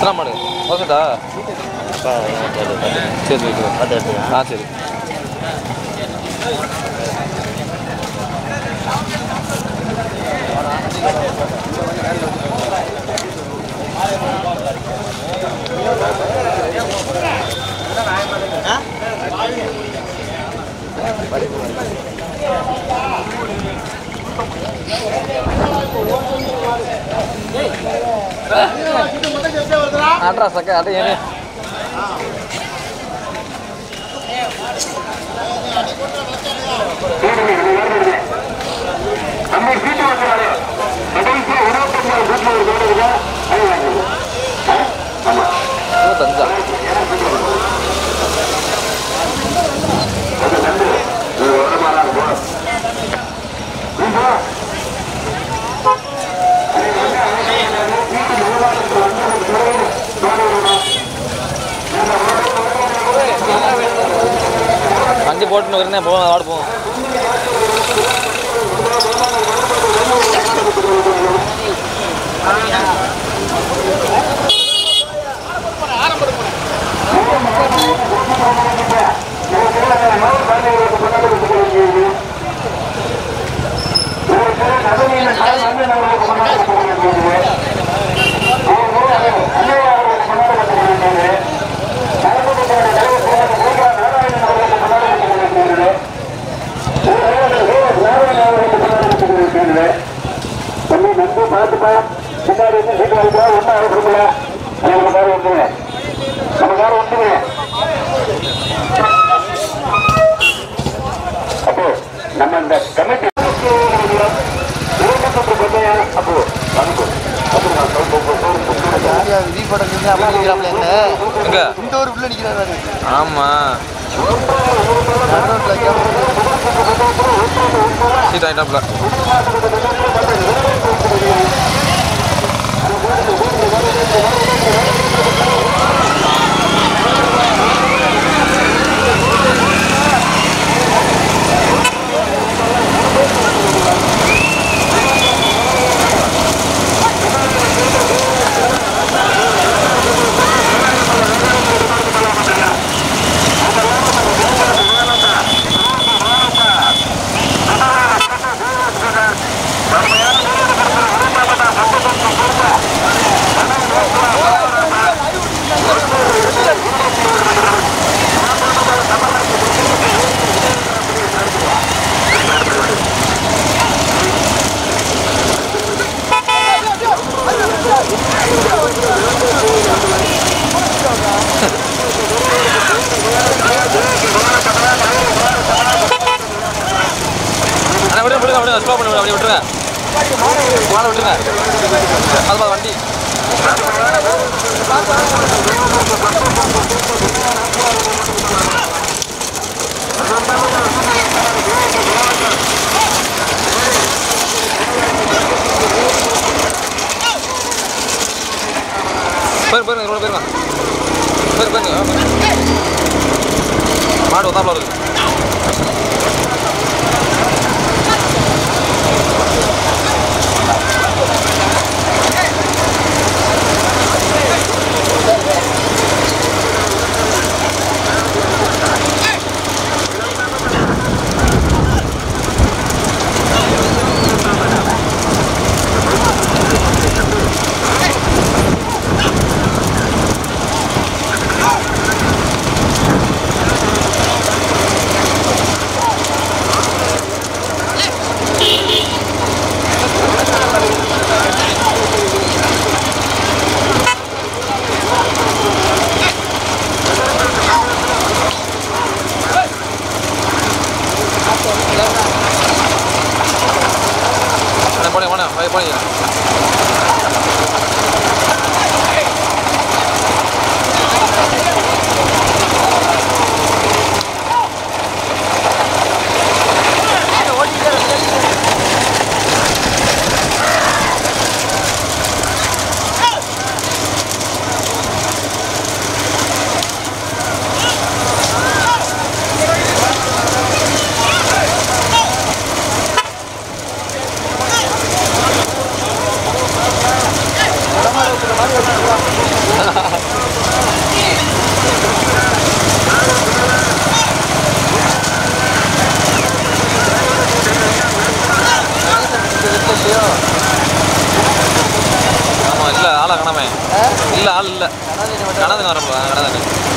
எத்தனை மாடு ஓகேட்டா சரி சரி சரி ஆ சரி ಆಡ್ರ ಸಕ ಅದು ಏನೇ ಇದು ತಂಜ வண்டி போட்டுன்னு வரேன் போ ஆடுப்போம் தம்பி நம்பி பார்த்துப்பா பின்னாடி இருந்து சீட்டு வாங்கிப்பா ஒன்றும் அவசரமில்ல நம்ம கார் வந்துங்க நம்ம கார் வந்துங்க அப்போ நம்ம இந்த கமிட்டி அப்போ வாங்க எங்க இந்த ஒரு உள்ள நிக்கிறாரு ஆமா நடுரோட்ல சீட் ஆயிட்டாப்ல அண்ணா விடுங்க விடுங்க விடுங்க ஸ்லோ பண்ணி விடுங்க அப்படியே விட்டுருங்க மாலை விட்டுருங்க அது மாதிரி வண்டி போயிரு போயிருங்க ரோடு போயிருங்க போயிரு போயிருங்க மாடு வந்தாப்புல இருக்கு இல்லை ஆள் இல்லை கணதங்க வரப்போ கணதங்க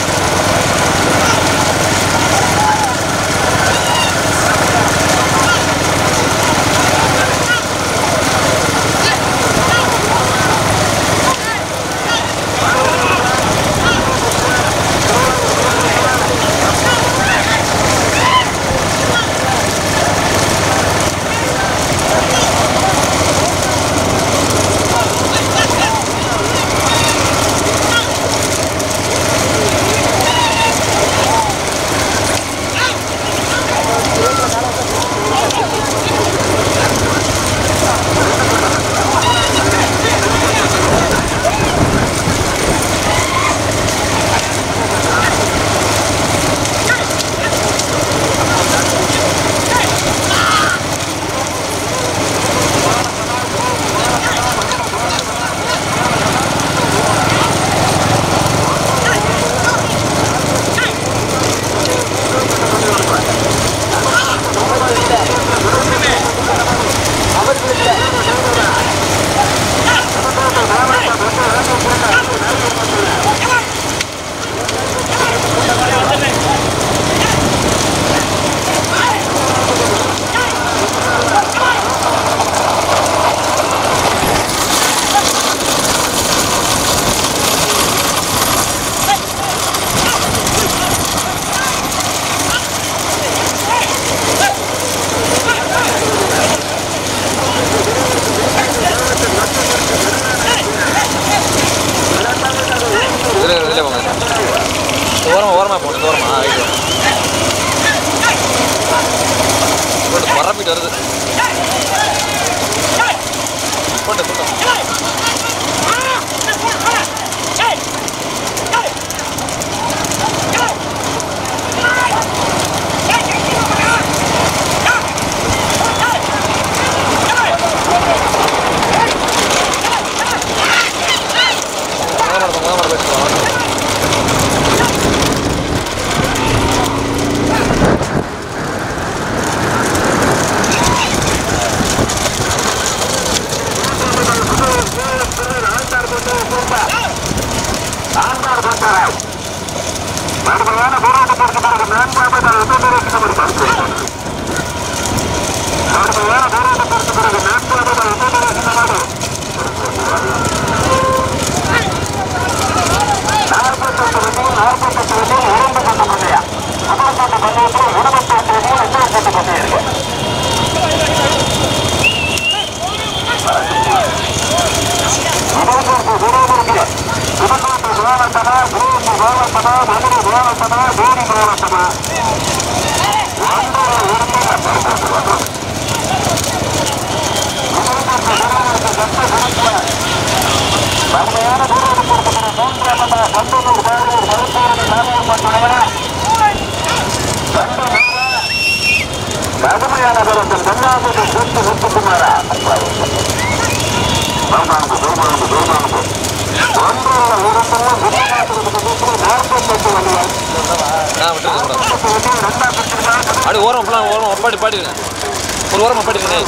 இதில் இதில் போங்க ஓரமாக ஓரமாக போகணும் ஓரமாக ரைட்டு போட்டு பரப்பிட்டு வருது போட்டு போட்டு முதல் மரம் முதல் மரம் போயிட்டு போகலாம் கடுமையான போராட்டத்திற்கு பிறகு நான்காவது உத்தரவிடப்பட்ட கடுமையான போராட்டத்திற்கு பிறகு நான்காவது உத்தரவிடப்பட்ட நாற்பத்தெட்டு வண்டியும் நாற்பத்தெட்டு வண்டியும் இரண்டு கட்ட பந்தயா முதல் கட்ட பந்தயத்தில் இருபத்தெட்டு வண்டியும் இன்னொரு கட்ட பந்தயம் இருக்கு இதற்கு விரைவிற்கு புதுக்கோட்டை மாவட்டமா திருவள்ளூர் மாவட்டமா மதுரை மாவட்டமா தேனி மாவட்டமா ஒன்றரை இரண்டு வறுமையான தூரம் கொடுக்கிற மூன்றாவது கண்டனூர் பேரூர் மருத்துவமனை நாகப்பட்டினம் கடுமையான தூரத்தில் கண்ணாபுரி சுத்து முத்துக்குமாரா தூர்மானது தூர்மானது தூர்மானது ஒன்றரை இரண்டு விஜயநாதபுரத்துக்கு நாற்பத்தெட்டு வண்டிகள் ஆ விட்டுருங்க கூட நாற்பத்தெட்டு வண்டிகள் ரெண்டாம் பிரிச்சிருக்காங்க அப்படி ஓரம் அப்படிலாம் ஓரம் ஒப்பாடி பாடிடுங்க ஒரு ஓரம் ஒப்பாடிடுங்க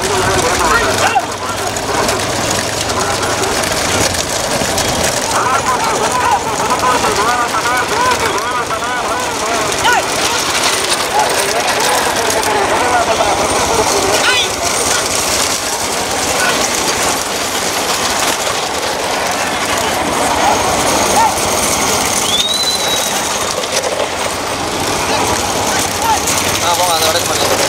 ஆ போங்க அந்த வடக்கு பண்ணி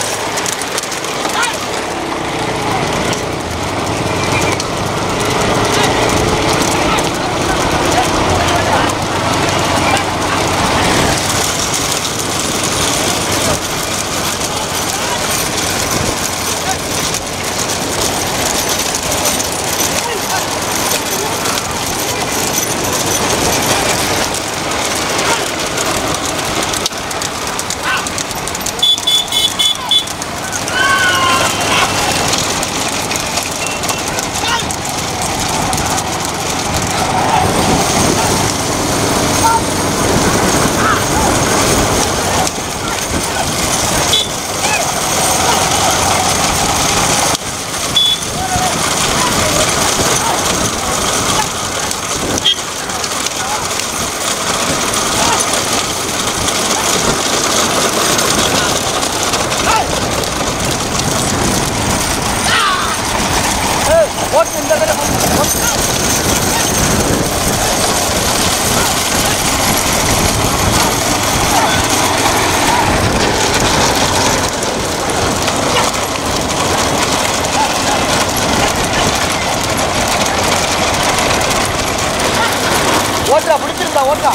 பிடிச்சிருந்தா பிடிச்சிருந்தா ஓட்டா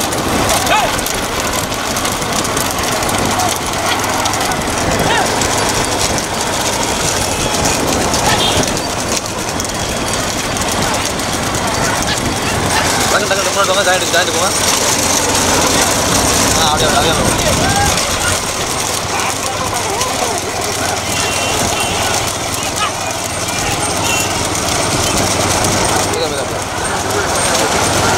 டக்கு டக்கு முன்னாடி வாங்க ஜாயிண்ட் ஜாயிண்ட் போங்க ஆ அப்படியே அப்படியே அப்படியே அப்படியே, அப்படியே, அப்படியே.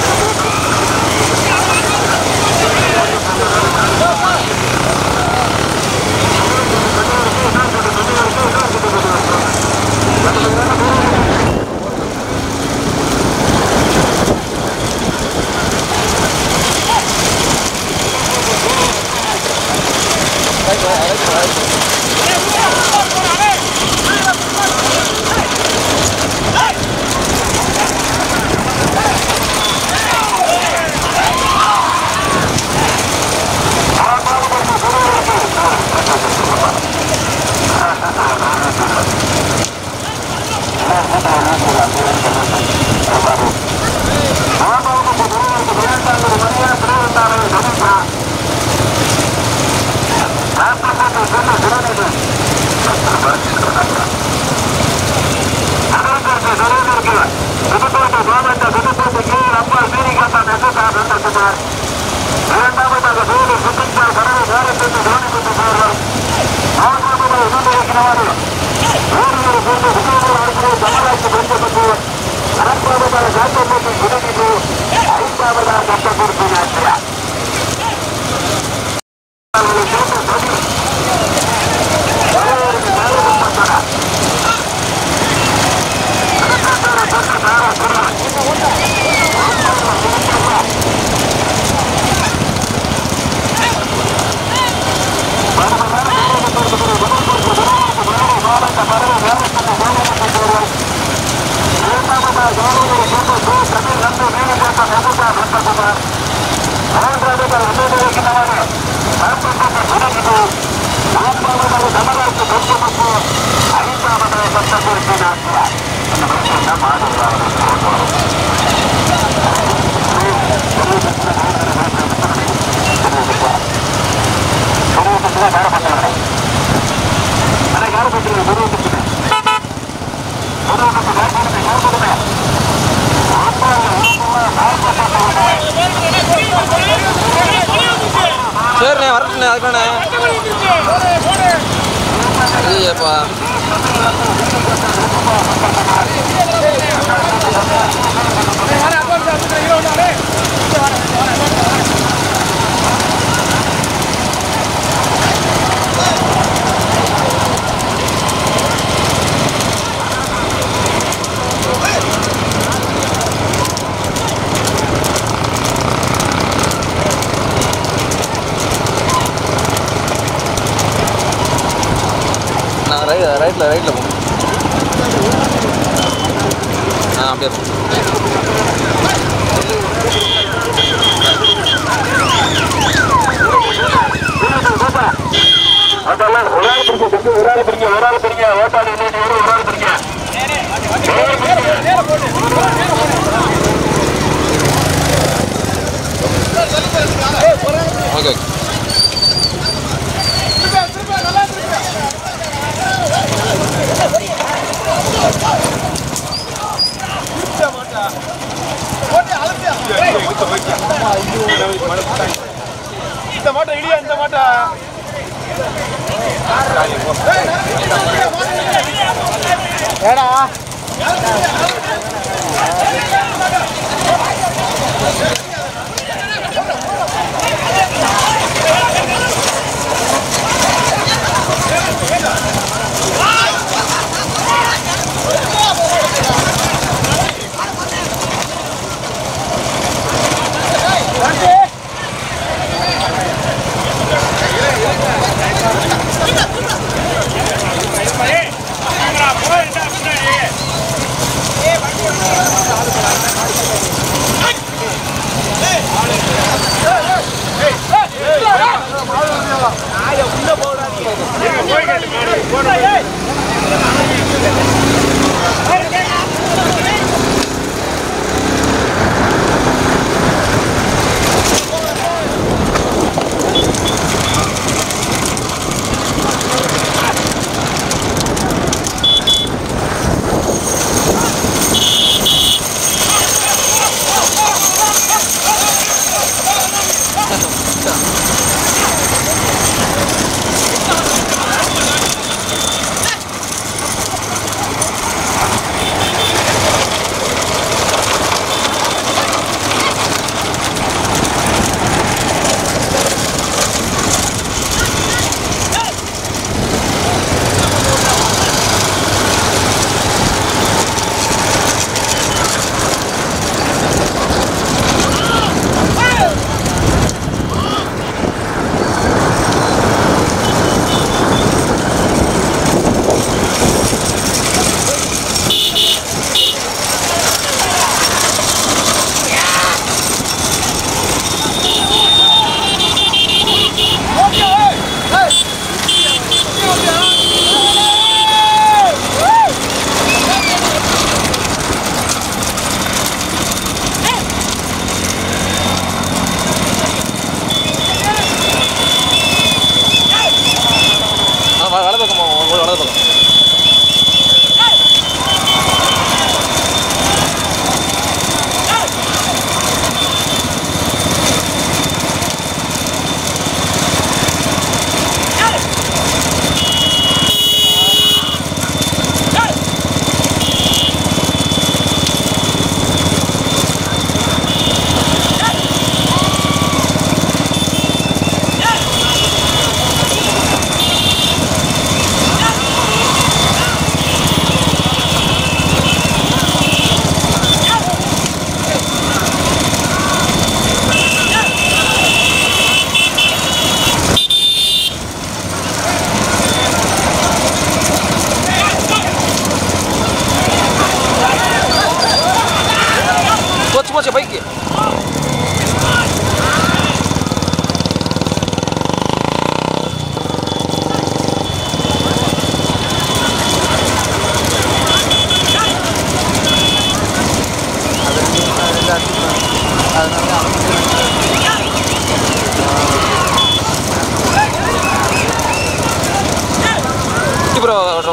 சரிண்ணே வரட்டுண்ணே அதுக்காண்ணே ஐயப்பா நான் ரை ரைட்டில் ரைட்டில் போகணும் ஆ அப்படியே போ. அதெல்லாம் ஒரு ஆள் பிடிக்க ஒரு ஆள் பிடிக்க ஒரு ஆள் பிடிக்க ஓட்டாளி இல்லைன்னு ஒரு ஆள் பிடிக்க ஓகே ஓகே இந்த மாட்டை இடியா இந்த மாட்டை ஏடா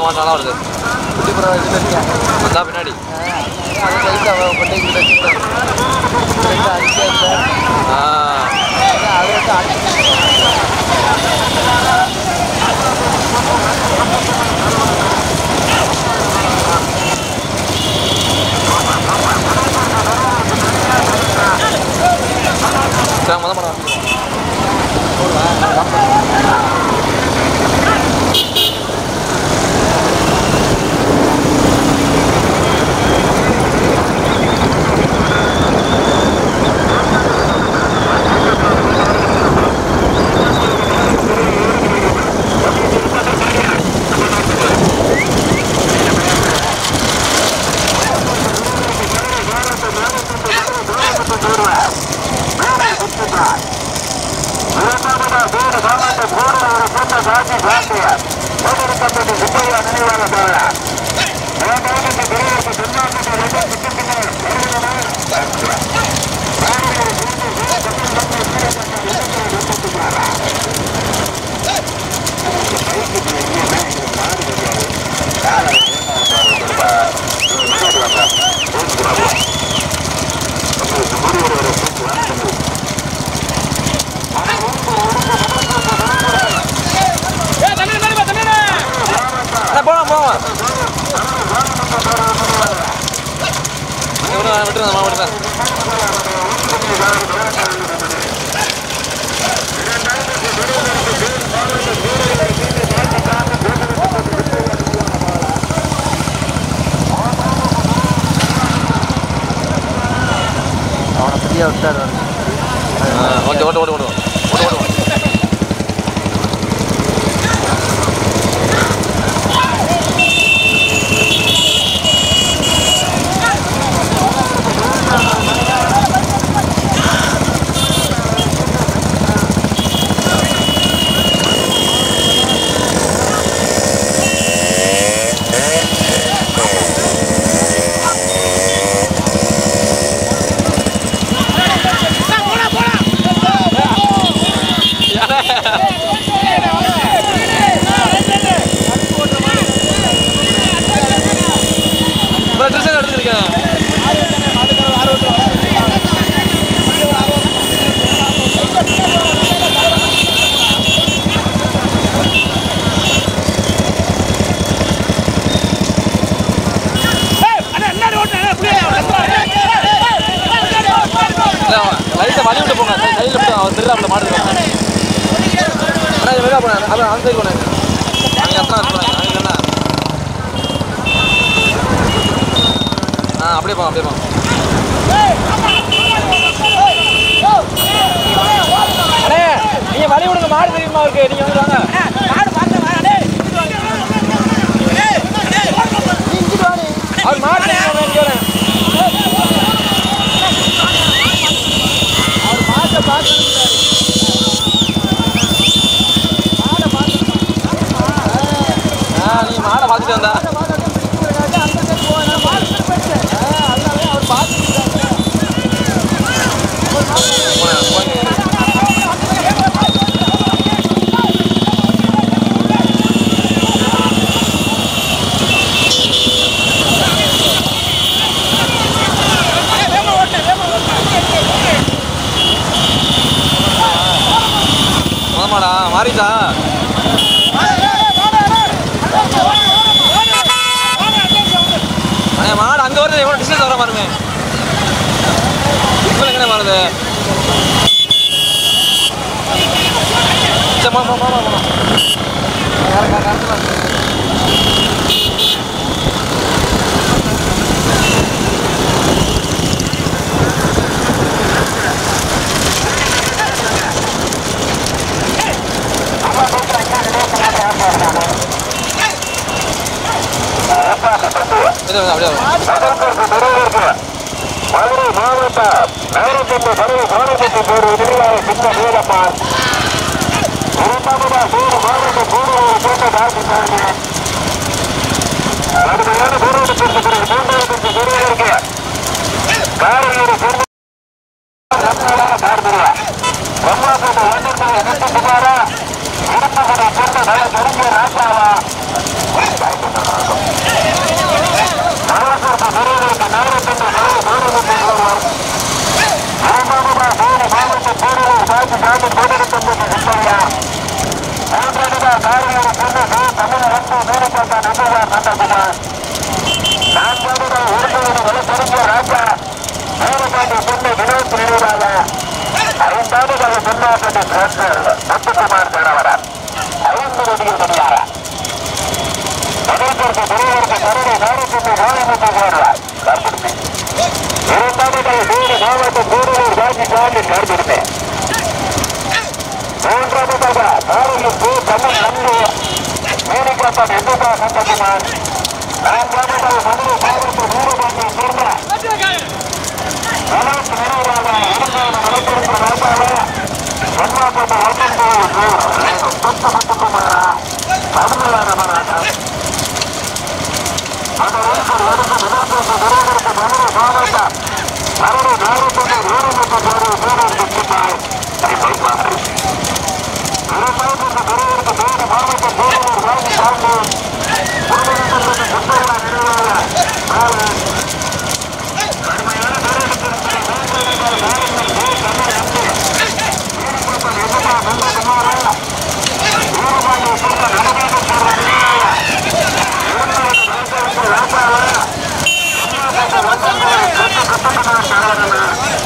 மாட்டு நல்லா வருது குட்டி படம் இதில் இருக்கேன் வந்தா பின்னாடி அது கையில் அவள் கொண்டே கிட்ட வச்சுட்டேன் அடிக்க ஆ அதை வச்சு அடிச்சு சரி மொதல் படம் அண்ணா போலாம் போலாம் விட்டுருங்க விட்டுருங்க விட்டுருங்க அவனை ஃப்ரீயாக விட்டார் ஓகே ஓட்டு ஓட்டு ஓட்டு ஓட்டு ஓட்டு இப்போ ட்ரெஸ் எடுத்துருக்கேன் லைட்டை வழி விட்டு போங்க கையில் விட்டு அவர் திருடாப்புல மாடு அண்ணா இது வெளியே போனேன் அதான் அந்த சைடு போனேன் அங்கே எத்தனை போனேன் அங்கே என்ன ஆ அப்படியே போங்க அப்படியே போங்க அண்ணே நீங்க வழி விடுங்க மாடு தெரியுமா இருக்கு நீங்க வந்து வாங்க அவர் மாடு தெரியுமா இங்க வரேன் ஆ நீ மாடை பார்த்துட்டு வந்தா போனேன், போனேன். ஆமாடா மாறிச்சா அண்ணே மாடு அங்கே வருது எவ்வளோ டிஸ்டன்ஸ் வர பாருங்க இப்போ எங்கே வருது சரி, போலாம், போலாம், போலாம், போலாம். அப்படியே வாங்க, அப்படியே வாங்க. மதுரை மாவட்டம் நகரத்தின் பருவ மாவட்டத்தை போர் எதிரியாக சின்ன வீரப்பான் இரண்டாவதா சூடு மாவட்ட கூடுதல் கூட்ட தாக்கிட்டாங்க கடுமையான போராட்டத்திற்கு பிறகு மூன்றாவது பெரியவருக்கு காரையூர் சேர்ந்த சார்பில்லை பிரம்மாபுரம் வண்டிப்படை அனைத்து குமாரா இருப்பதை சேர்ந்த நல நெருங்கிய ராஜாவா ராஜி சாமி கோடிருத்தம்பது சுப்பையா மூன்றாவதா காரியூர் புன்னகை தமிழ் வந்து மேலப்பாட்டா நம்புவார் நந்தகுமார் நான்காவதா உருளையோடு வளர்த்தறிஞ்ச ராஜா மேலப்பாட்டி பொண்ணு வினோத் நினைவாக ஐந்தாவதாக பொன்னாப்பட்டி டிராக்டர் முத்துக்குமார் கணவரர் ஐந்து நொடியில் முடியாரா மணிப்பூருக்கு பெரியவருக்கு கருணை நாடகத்தை நாடகத்தை போடுவார் காப்பிடுமே இரண்டாவதாக வேறு மாவட்டம் கூடலூர் ராஜி சாமி காப்பிடுமே மூன்றாவதாக காரையில் பூ தமிழ் நம்பு மேலிக்காப்பா நெல்லுபா நந்தகுமார் நான்காவதாக மதுரை மாவட்ட வீரபாண்டியை சேர்ந்த வினோத் நினைவாக இரண்டாவது நடைபெறுகிற ராஜாவா பொன்னாப்பட்ட வட்டம் சொத்து முத்துக்குமாரா தமிழ்நாடு மராட்டா அந்த ஒருத்தர் எடுத்து விதத்திற்கு விரைவிற்கு மதுரை மாவட்டம் மதுரை மாவட்டத்தை வீரமுத்து பேரு வீரருக்கு சின்னாய் கைப்பற்றார்கள் இரண்டாயிரத்து விரைவிற்கு வேறு மாவட்டம் வேலூர் ராஜி சார்ந்து குடும்பத்திற்கு சுத்தமான நினைவாக நாளை கடுமையான பேரெடுத்திருக்கிற மூன்றாவது நாளில் போ தமிழ் அன்பு வீரப்பட்ட எதுமா நந்தகுமாரா வீரபாண்டிய சொந்த நடமாக போற நினைவாக இரண்டாவது ராஜாவுக்கு ராஜாவா ஒன்றாவது வந்தங்களை சொந்த கட்டணமான காரணமா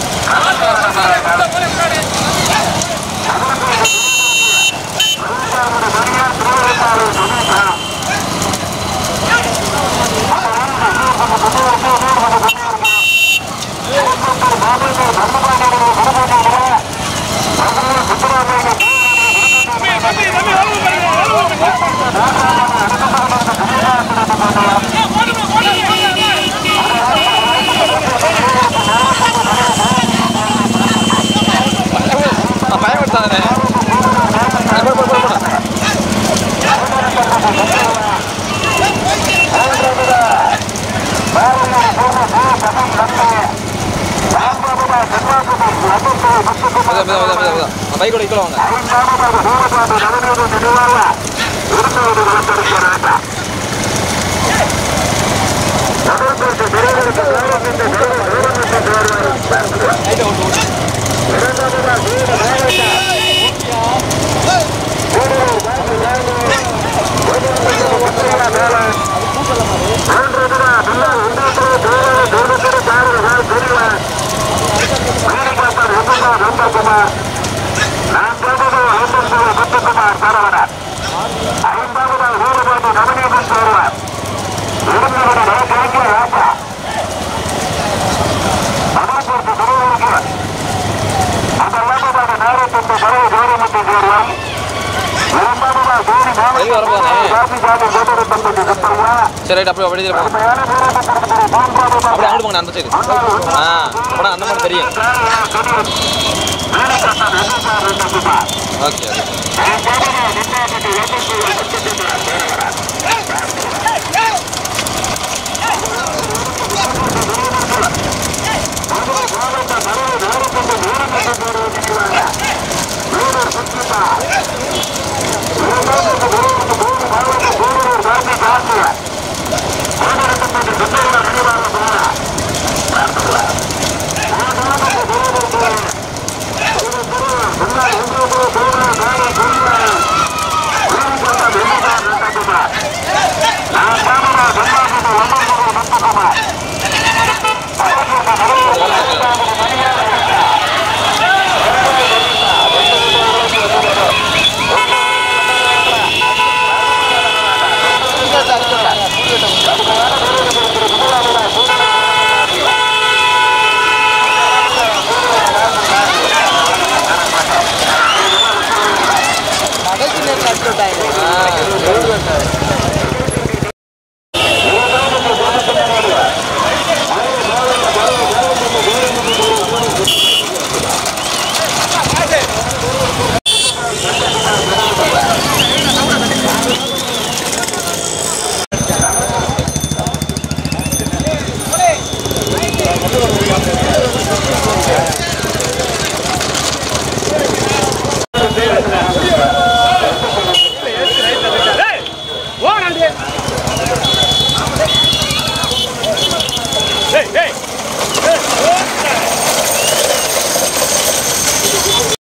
பயன்படுத்தாதே போடு போடு போடு போடு மெதுவா, மெதுவா, மெதுவா, மெதுவா, மெதுவா. பைக்கோட இக்கல வாங்க நந்தகுமார் நான்காவது ஐம்பது முத்துக்குமார் சரவணன் ஐந்தாவது வீரபாண்டி நவநீதன் ஒருவர் இருந்தவரை கிடைக்கிற ராஜா மதுரத்திற்கு திருவூருக்கு அந்த இல்லாமதாக நேரத்திற்கு பறவை கௌரவத்தை சேர்வார் இரண்டாவதாக தேடி வெளிய வரப்போதானே? ராசி சாமி கோட்டரத்தம்பட்டி சுப்பையா சரி ரைட் அப்படியே வழியில் போங்க கடுமையான வீரத்திற்கு மூன்றாவதாக அப்படியே அங்கிட்டு போங்க அந்த சைடு ஆ அப்போ அந்த மாதிரி தெரியும் ஓகே ஓகே